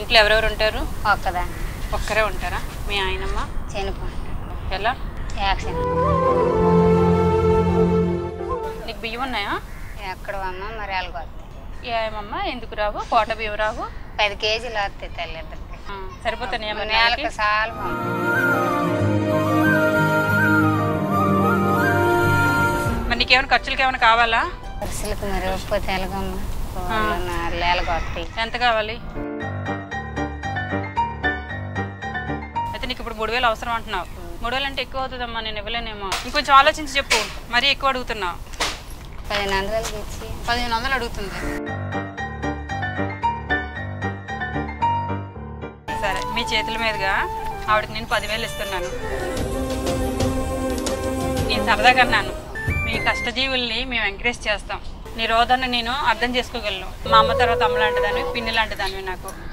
ఇంట్లో ఎవరెవరు ఉంటారు ఒక్కదా ఒక్కరే ఉంటారా మీ ఆయనమ్మ చనిపోయింది ఎలా యాక్సిడెంట్ నీకు బియ్యం ఉన్నాయా ఎక్కడ అమ్మ మరి వెళ్ళగొస్తాయి ఏమమ్మా ఎందుకు రావు కోట బియ్యం రావు పది కేజీలు వస్తాయి తల్లిదండ్రులకి ఆ, సరిపోతున్నాయా నేలకు సాలు మరి నీకేమైనా ఖర్చులకి ఏమైనా కావాలా పురుషులకు మరి ఉప్పు తెలగమ్మ లేలగొస్తాయి ఎంత కావాలి అయితే నీకు ఇప్పుడు మూడు వేలు అవసరం అంటున్నావు మూడు వేలు అంటే ఎక్కువ అవుతుందమ్మా నేను ఇవ్వలేనేమో ఇంకొంచెం ఆలోచించి చెప్పు మరీ ఎక్కువ అడుగుతున్నావు పదిహేను వందలకి ఇచ్చి పదిహేను వందలు అడుగుతుంది సరే మీ చేతుల మీదుగా ఆవిడకి నేను పదివేలు ఇస్తున్నాను నేను సరదాగా అన్నాను మీ కష్టజీవుల్ని మేము ఎంకరేజ్ చేస్తాం నీ రోదన నేను అర్థం చేసుకోగలను మా అమ్మ తర్వాత అమ్మ లాంటిదాన్ని పిన్ని లాంటిదాన్ని నాకు